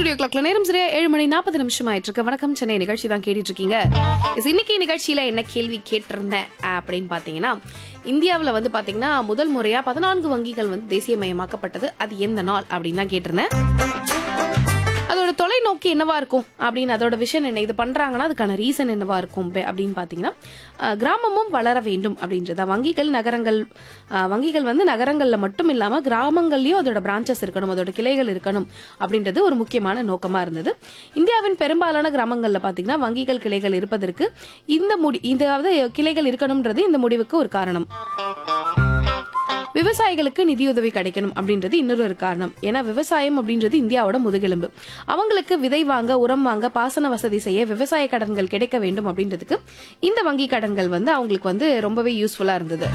studio கிளாக்ல நேரம் சரியா ஏழு மணி நாற்பது நிமிஷம் ஆயிட்டு இருக்கு வணக்கம் சென்னை நிகழ்ச்சி தான் கேட்டுட்டு இருக்கீங்க Yes, இன்னைக்கு நிகழ்ச்சியில என்ன கேள்வி கேட்டிருந்தேன் அப்படின்னு பாத்தீங்கன்னா இந்தியாவுல வந்து பாத்தீங்கன்னா முதல் முறையா பதினான்கு வங்கிகள் வந்து தேசியமயமாக்கப்பட்டது அது எந்த நாள் அப்படின்னு தான் கேட்டிருந்தேன் அதோட தொலைநோக்கி என்னவா இருக்கும் அப்படின்னு அதோட விஷயம் என்ன இது பண்றாங்கன்னா அதுக்கான ரீசன் என்னவா இருக்கும் பே- அப்படின்னு பாத்தீங்கன்னா அஹ், கிராமமும் வளர வேண்டும் அப்படின்றத வங்கிகள் நகரங்கள் அஹ், வங்கிகள் வந்து நகரங்கள்ல மட்டும் இல்லாம கிராமங்கள்லயும் அதோட பிரான்ச்சஸ் இருக்கணும் அதோட கிளைகள் இருக்கணும் அப்படின்றது ஒரு முக்கியமான நோக்கமா இருந்தது இந்தியாவின் பெரும்பாலான கிராமங்கள்ல பாத்தீங்கன்னா வங்கிகள் கிளைகள் இருப்பதற்கு இந்த முடி இதாவது கிளைகள் இருக்கணும்ன்றது இந்த முடிவுக்கு ஒரு காரணம் விவசாயிகளுக்கு நிதியுதவி கிடைக்கணும் அப்படின்றது இன்னொரு ஒரு காரணம் ஏன்னா விவசாயம் அப்படின்றது இந்தியாவோட முதுகெலும்பு அவங்களுக்கு விதை வாங்க உரம் வாங்க பாசன வசதி செய்ய விவசாய கடன்கள் கிடைக்க வேண்டும் அப்படின்றதுக்கு இந்த வங்கி கடன்கள் வந்து அவங்களுக்கு வந்து ரொம்பவே யூஸ்ஃபுல்லா இருந்தது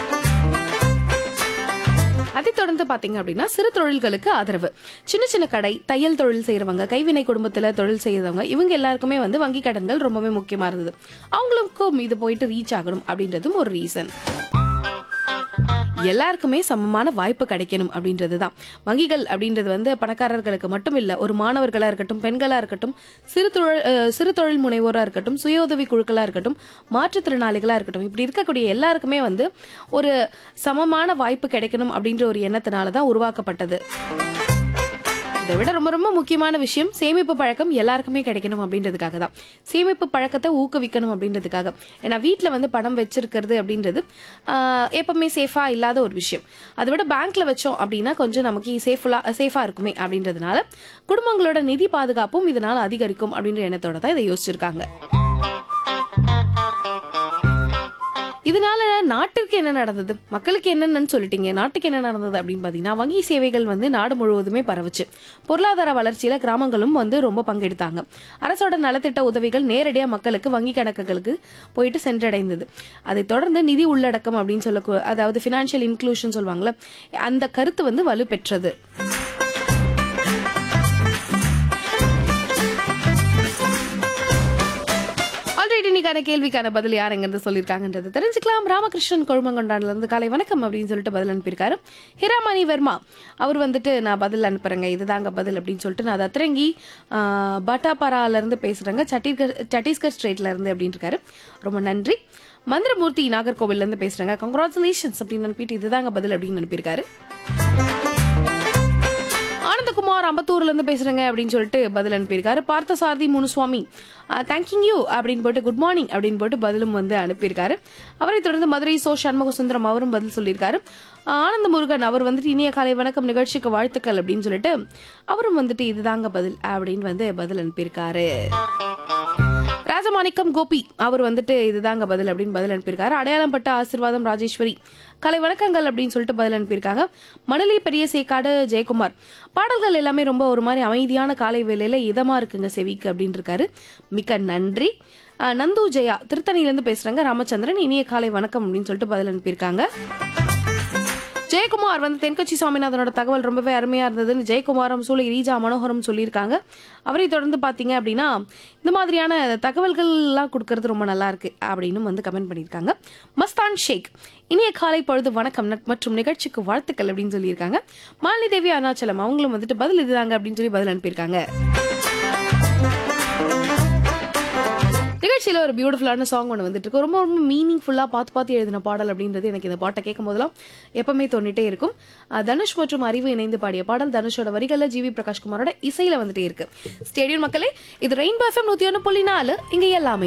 அதை தொடர்ந்து பாத்தீங்க அப்படின்னா சிறு தொழில்களுக்கு ஆதரவு சின்ன சின்ன கடை தையல் தொழில் செய்யறவங்க கைவினை குடும்பத்துல தொழில் செய்யறவங்க இவங்க எல்லாருக்குமே வந்து வங்கி கடன்கள் ரொம்பவே முக்கியமா இருந்தது அவங்களுக்கும் இது போயிட்டு ரீச் ஆகணும் அப்படின்றதும் ஒரு ரீசன் எல்லாருக்குமே சமமான வாய்ப்பு கிடைக்கணும் அப்படின்றது தான் வங்கிகள் அப்படின்றது வந்து பணக்காரர்களுக்கு மட்டும் இல்ல ஒரு மாணவர்களா இருக்கட்டும் பெண்களா இருக்கட்டும் சிறு தொழில் அஹ், சிறு தொழில் முனைவோரா இருக்கட்டும் சுய உதவி குழுக்களா இருக்கட்டும் மாற்றுத்திறனாளிகளா இருக்கட்டும் இப்படி இருக்கக்கூடிய எல்லாருக்குமே வந்து ஒரு சமமான வாய்ப்பு கிடைக்கணும் அப்படின்ற ஒரு எண்ணத்தினால தான் உருவாக்கப்பட்டது இதை விட ரொம்ப ரொம்ப முக்கியமான விஷயம் சேமிப்பு பழக்கம் எல்லாருக்குமே கிடைக்கணும் அப்படின்றதுக்காக தான் சேமிப்பு பழக்கத்தை ஊக்குவிக்கணும் அப்படின்றதுக்காக ஏன்னா வீட்டில் வந்து பணம் வச்சிருக்கிறது அப்படின்றது ஆஹ், எப்பவுமே சேஃபா இல்லாத ஒரு விஷயம் அதை விட பேங்க்ல வச்சோம் அப்படின்னா கொஞ்சம் நமக்கு சேஃபுல்லா சேஃபா இருக்குமே அப்படின்றதுனால குடும்பங்களோட நிதி பாதுகாப்பும் இதனால அதிகரிக்கும் அப்படின்ற எண்ணத்தோட தான் இதை யோசிச்சிருக்காங்க இதனால நாட்டிற்கு என்ன நடந்தது மக்களுக்கு என்னென்னு சொல்லிட்டீங்க நாட்டுக்கு என்ன நடந்தது அப்படின்னு பாத்தீங்கன்னா வங்கி சேவைகள் வந்து நாடு முழுவதுமே பரவுச்சு பொருளாதார வளர்ச்சியில கிராமங்களும் வந்து ரொம்ப பங்கெடுத்தாங்க அரசோட நலத்திட்ட உதவிகள் நேரடியா மக்களுக்கு வங்கி கணக்குகளுக்கு போயிட்டு சென்றடைந்தது அதை தொடர்ந்து நிதி உள்ளடக்கம் அப்படின்னு சொல்ல அதாவது ஃபினான்ஷியல் இன்க்ளூஷன் சொல்லுவாங்கல்ல அந்த கருத்து வந்து வலுப்பெற்றது ஆல்ரெடி இன்னைக்கான கேள்விக்கான பதில் யார் எங்கிருந்து சொல்லியிருக்காங்கன்றது தெரிஞ்சுக்கலாம் ராமகிருஷ்ணன் கொழுமங்கொண்டான்ல இருந்து காலை வணக்கம் அப்படின்னு சொல்லிட்டு பதில் அனுப்பியிருக்காரு ஹிராமணி வர்மா அவர் வந்துட்டு நான் பதில் அனுப்புறேங்க இதுதாங்க பதில் அப்படின்னு சொல்லிட்டு நான் தத்ரங்கி ஆஹ், பட்டாபாரால இருந்து பேசுறேங்க சத்தீஸ்கர் சத்தீஸ்கர் ஸ்டேட்ல இருந்து அப்படின்னு இருக்காரு ரொம்ப நன்றி மந்திரமூர்த்தி நாகர்கோவில்ல இருந்து பேசுறேங்க கங்க்ராச்சுலேஷன்ஸ் அப்படின்னு அனுப்பிட்டு இதுதாங்க பதில் அப்படின்னு அனுப்பியிருக்காரு ஆனந்தகுமார் அம்பத்தூர்ல இருந்து பேசுறேங்க அப்படின்னு சொல்லிட்டு பதில் அனுப்பியிருக்காரு பார்த்தசாரதி முனுசுவாமி தேங்க்யூ யூ அப்படின்னு போட்டு குட் மார்னிங் அப்படின்னு போட்டு பதிலும் வந்து அனுப்பியிருக்காரு அவரை தொடர்ந்து மதுரை சோ சண்முக சுந்தரம் அவரும் பதில் சொல்லியிருக்காரு ஆஹ் ஆனந்த முருகன் அவர் வந்துட்டு இனிய காலை வணக்கம் நிகழ்ச்சிக்கு வாழ்த்துக்கள் அப்படின்னு சொல்லிட்டு அவரும் வந்துட்டு இதுதாங்க பதில் அப்படின்னு வந்து பதில் அனுப்பியிருக்காரு ராஜமாணிக்கம் கோபி அவர் வந்துட்டு இதுதாங்க பதில் அப்படின்னு பதில் அனுப்பியிருக்காரு அடையாளம் பட்ட ஆசீர்வாதம் ராஜேஸ்வரி கலை வணக்கங்கள் அப்படின்னு சொல்லிட்டு பதில் அனுப்பியிருக்காங்க மணலி பெரிய சேக்காடு ஜெயக்குமார் பாடல்கள் எல்லாமே ரொம்ப ஒரு மாதிரி அமைதியான காலை வேளையில இதமா இருக்குங்க செவிக்கு அப்படின்னு இருக்காரு மிக்க நன்றி அஹ் நந்து ஜெயா திருத்தணியிலேருந்து பேசுறாங்க ராமச்சந்திரன் இனிய காலை வணக்கம் அப்படின்னு சொல்லிட்டு பதில் அனுப்பியிருக்காங்க ஜெயக்குமார் வந்து தென்கட்சி சுவாமிநாதனோட தகவல் ரொம்பவே அருமையா இருந்ததுன்னு ஜெயக்குமாரம் சூளை ரீஜா மனோகரம் சொல்லியிருக்காங்க அவரை தொடர்ந்து பாத்தீங்க அப்படின்னா இந்த மாதிரியான தகவல்கள் எல்லாம் கொடுக்கறது ரொம்ப நல்லா இருக்கு அப்படின்னு வந்து கமெண்ட் பண்ணியிருக்காங்க மஸ்தான் ஷேக் இனிய காலை பொழுது வணக்கம் நட்- மற்றும் நிகழ்ச்சிக்கு வாழ்த்துக்கள் அப்படின்னு சொல்லியிருக்காங்க மாலினி தேவி அருணாச்சலம் அவங்களும் வந்துட்டு பதில் இதுதாங்க அப்படின்னு சொல்லி பதில் அனுப்பியிருக்காங்க நிகழ்ச்சியில ஒரு பியூட்டிஃபுல்லான சாங் ஒன்று வந்துட்டு இருக்கு ரொம்ப ரொம்ப மீனிங்ஃபுல்லாக பார்த்து பார்த்து எழுதின பாடல் அப்படின்றது எனக்கு இந்த பாட்டை கேட்கும் போதெல்லாம் எப்பவுமே தோண்டிட்டே இருக்கும் அஹ் தனுஷ் மற்றும் அறிவு இணைந்து பாடிய பாடல் தனுஷோட வரிகளில் ஜிவி பிரகாஷ்குமாரோட இசையில வந்துட்டே இருக்கு ஸ்டேடியம் மக்களே இது ரெயின்போ எஃப்எம் நூத்தி ஒன்று புள்ளி நாலு இங்க எல்லாமே